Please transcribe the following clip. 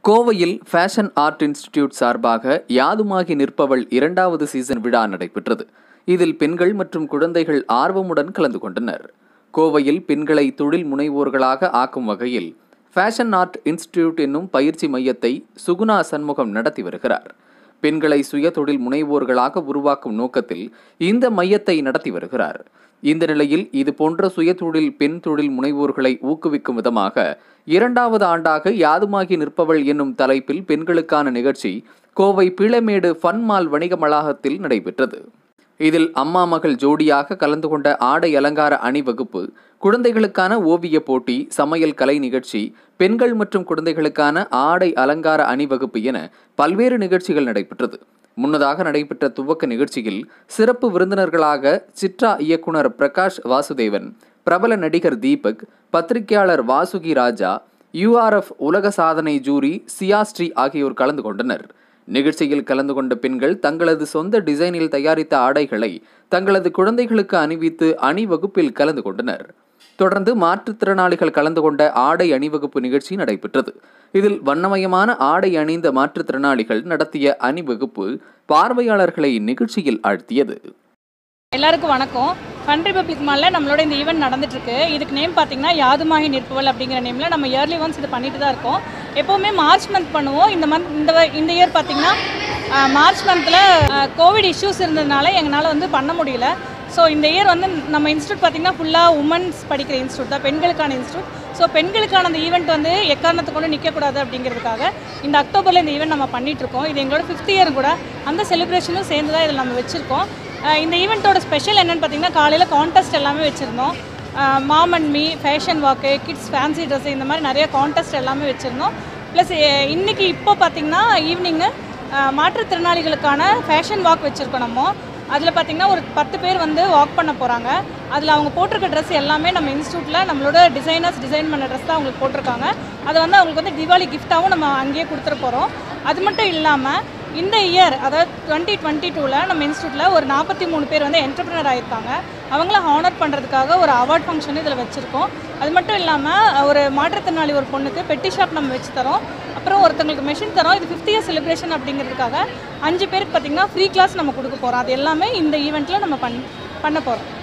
கோவையில் fashion art institute சார்பாக யாதுமாகி நிற்பவள் இரண்டாவது சீசன் விழா நடைபெற்றது இதில் பெண்கள் மற்றும் குழந்தைகள் ஆர்வமுடன் கலந்து கொண்டனர் கோவையில் பெண்களை தொழில் முனைவோர்களாக ஆக்கும் வகையில் ஃபேஷன் ஆர்ட் இன்ஸ்டிடியூட் என்னும் பயிற்சி மையத்தை சுகுணா சண்முகம் நடத்தி வருகிறார் பெண்களை சுய தொழில் முனைவோர்களாக உருவாக்கும் நோக்கத்தில் இந்த மையத்தை நடத்தி வருகிறார் இந்த நிலையில் இது போன்ற சுயதொழில் பெண் தொழில் முனைவோர்களை ஊக்குவிக்கும் விதமாக இரண்டாவது ஆண்டாக யாதுமாகி நிற்பவள் என்னும் தலைப்பில் பெண்களுக்கான நிகழ்ச்சி கோவை பிளமேடு ஃபன்மால் வணிக வளாகத்தில் நடைபெற்றது இதில் அம்மா மகள் ஜோடியாக கலந்து கொண்ட ஆடை அலங்கார அணிவகுப்பு குழந்தைகளுக்கான ஓவிய போட்டி சமையல் கலை நிகழ்ச்சி பெண்கள் மற்றும் குழந்தைகளுக்கான ஆடை அலங்கார அணிவகுப்பு என பல்வேறு நிகழ்ச்சிகள் நடைபெற்றது முன்னதாக நடைபெற்ற துவக்க நிகழ்ச்சியில் சிறப்பு விருந்தினர்களாக சித்ரா இயக்குனர் பிரகாஷ் வாசுதேவன் பிரபல நடிகர் தீபக் பத்திரிகையாளர் வாசுகி ராஜா யுஆர்எஃப் உலக சாதனை ஜூரி சியாஸ்ரீ ஆகியோர் கலந்து கொண்டனர் நிகழ்ச்சியில் கலந்து கொண்ட பெண்கள் தங்களது சொந்த டிசைனில் தயாரித்த ஆடைகளை தங்களது குழந்தைகளுக்கு அணிவித்து அணிவகுப்பில் கலந்து கொண்டனர் தொடர்ந்து மாற்றுத்திறனாளிகள் கலந்து கொண்ட ஆடை அணிவகுப்பு நிகழ்ச்சி நடைபெற்றது இதில் வண்ணமயமான ஆடை அணிந்த மாற்றுத்திறனாளிகள் நடத்திய அணிவகுப்பு பார்வையாளர்களை நிகழ்ச்சியில் ஆழ்த்தியது எல்லாருக்கும் வணக்கம் ஃபன் ரிபப்ளிக் மாலில் நம்மளோட இந்த ஈவெண்ட் நடந்துட்டுருக்கு இதுக்கு நேம் பார்த்தீங்கன்னா யாதுமாகி நிற்பவள் அப்படிங்கிற நேமில் நம்ம இயர்லி ஒன்ஸ் இது பண்ணிட்டு தான் இருக்கோம் எப்போவுமே மார்ச் மந்த் பண்ணுவோம் இந்த மந்த் இந்த வ- இந்த இயர் பார்த்தீங்கன்னா மார்ச் மந்தில் கோவிட் இஷ்யூஸ் இருந்ததுனால எங்களால் வந்து பண்ண முடியல ஸோ இந்த இயர் வந்து நம்ம இன்ஸ்டியூட் பார்த்தீங்கன்னா ஃபுல்லாக உமன்ஸ் படிக்கிற இன்ஸ்டியூட் தான் பெண்களுக்கான இன்ஸ்டியூட் ஸோ பெண்களுக்கான அந்த ஈவெண்ட் வந்து எக்காரணத்தை கொண்டு நிற்கக்கூடாது அப்படிங்கிறதுக்காக இந்த அக்டோபரில் இந்த ஈவெண்ட் நம்ம பண்ணிட்டு இருக்கோம் இது எங்களோட ஃபிஃப்த் இயர் கூட அந்த செலிப்ரேஷனும் சேர்ந்து தான் இதில் நம்ம வச்சுருக்கோம் அஹ் இந்த ஈவெண்ட்டோட ஸ்பெஷல் என்னன்னு பார்த்தீங்கன்னா காலையில் கான்டெஸ்ட் எல்லாமே வச்சுருந்தோம் mom and me fashion walk kids fancy dress இந்த மாதிரி நிறைய கான்டெஸ்ட் எல்லாமே வச்சுருந்தோம் ப்ளஸ் இன்னைக்கு இப்போ பார்த்தீங்கன்னா ஈவினிங்கு மாற்றுத்திறனாளிகளுக்கான ஃபேஷன் வாக் வச்சுருக்கோம் நம்ம அதில் பார்த்தீங்கன்னா ஒரு பத்து பேர் வந்து வாக் பண்ண போகிறாங்க அதில் அவங்க போட்டிருக்க ட்ரெஸ் எல்லாமே நம்ம இன்ஸ்டியூட்டில் நம்மளோட டிசைனர்ஸ் டிசைன் பண்ண ட்ரெஸ் தான் அவங்களுக்கு போட்டிருக்காங்க அதை வந்து அவங்களுக்கு வந்து தீபாவளி கிஃப்ட்டாகவும் நம்ம அங்கேயே கொடுத்துட போகிறோம் அது மட்டும் இல்லாமல் இந்த இயர் அதாவது டுவெண்ட்டி டுவெண்ட்டி டூவில் நம்ம இன்ஸ்டியூட்டில் ஒரு நாற்பத்தி மூணு பேர் வந்து என்டர்பிரினர் ஆயிருக்காங்க அவங்கள ஹானர் பண்ணுறதுக்காக ஒரு அவார்ட் ஃபங்க்ஷன் இதில் வச்சுருக்கோம் அது மட்டும் இல்லாமல் ஒரு மாற்றுத்திறனாளி ஒரு பொண்ணுக்கு பெட்டி ஷாப் நம்ம வச்சு தரோம் அப்புறம் ஒருத்தங்களுக்கு மெஷின் தரோம் இது ஃபிஃப்த் இயர் செலிப்ரேஷன் அப்படிங்கிறதுக்காக அஞ்சு பேருக்கு பார்த்திங்கன்னா ஃப்ரீ கிளாஸ் நம்ம கொடுக்க போகிறோம் அது எல்லாமே இந்த ஈவெண்ட்டில் நம்ம பண் பண்ண போகிறோம்